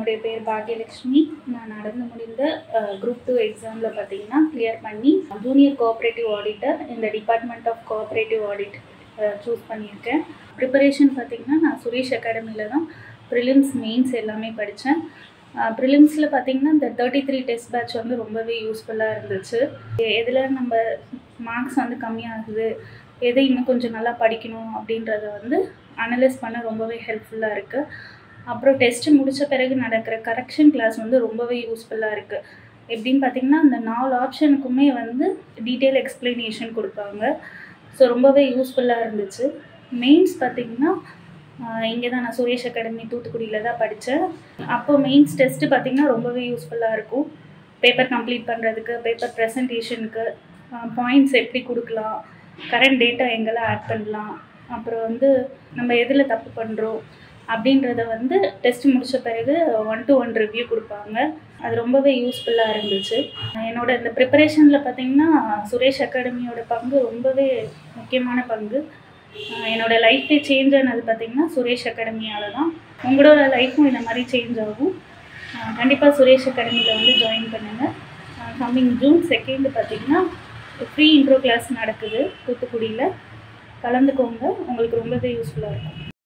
என்னுடைய பேர் பாக்யலட்சுமி நான் நடந்து முடிந்த குரூப் டூ எக்ஸாமில் பார்த்தீங்கன்னா கிளியர் பண்ணி ஜூனியர் கோஆப்ரேட்டிவ் ஆடிட்டர் இந்த department of cooperative audit choose பண்ணியிருக்கேன் ப்ரிப்பரேஷன் பார்த்தீங்கன்னா நான் சுரேஷ் அகாடமியில் தான் ப்ரிலிம்ஸ் மெயின்ஸ் எல்லாமே படித்தேன் ப்ரிலிம்ஸில் பார்த்தீங்கன்னா இந்த தேர்ட்டி த்ரீ டெஸ்ட் பேட்ச் வந்து ரொம்பவே யூஸ்ஃபுல்லாக இருந்துச்சு எதில் நம்ம மார்க்ஸ் வந்து கம்மியாகுது எதை இன்னும் கொஞ்சம் நல்லா படிக்கணும் அப்படின்றத வந்து அனலைஸ் பண்ண ரொம்பவே ஹெல்ப்ஃபுல்லாக இருக்குது அப்புறம் டெஸ்ட்டு முடித்த பிறகு நடக்கிற கரெக்ஷன் கிளாஸ் வந்து ரொம்பவே யூஸ்ஃபுல்லாக இருக்குது எப்படின்னு பார்த்தீங்கன்னா அந்த நாலு ஆப்ஷனுக்குமே வந்து டீட்டெயில் எக்ஸ்ப்ளனேஷன் கொடுப்பாங்க ஸோ ரொம்பவே யூஸ்ஃபுல்லாக இருந்துச்சு மெயின்ஸ் பார்த்திங்கன்னா இங்கே தான் நான் சுரேஷ் அகாடமி தூத்துக்குடியில் தான் படித்தேன் அப்போ மெயின்ஸ் டெஸ்ட்டு பார்த்திங்கன்னா ரொம்பவே யூஸ்ஃபுல்லாக இருக்கும் பேப்பர் கம்ப்ளீட் பண்ணுறதுக்கு பேப்பர் ப்ரெசன்டேஷனுக்கு பாயிண்ட்ஸ் எப்படி கொடுக்கலாம் கரண்ட் டேட்டா எங்கெல்லாம் ஆட் பண்ணலாம் அப்புறம் வந்து நம்ம எதில் தப்பு பண்ணுறோம் அப்படின்றத வந்து டெஸ்ட் முடித்த பிறகு ஒன் டு ஒன் ரிவ்யூ கொடுப்பாங்க அது ரொம்பவே யூஸ்ஃபுல்லாக இருந்துச்சு என்னோட இந்த ப்ரிப்பரேஷனில் பார்த்திங்கன்னா சுரேஷ் அகாடமியோட பங்கு ரொம்பவே முக்கியமான பங்கு என்னோடய லைஃபே சேஞ்ச் ஆனது பார்த்திங்கன்னா சுரேஷ் அகாடமியால் தான் உங்களோட லைஃப்பும் இந்த மாதிரி சேஞ்ச் ஆகும் கண்டிப்பாக சுரேஷ் அகாடமியில் வந்து ஜாயின் பண்ணுங்கள் கம்மிங் ஜூன் செகண்டு பார்த்திங்கன்னா ஃப்ரீ இன்ட்ரோ கிளாஸ் நடக்குது தூத்துக்குடியில் கலந்துக்கோங்க உங்களுக்கு ரொம்பவே யூஸ்ஃபுல்லாக இருக்கும்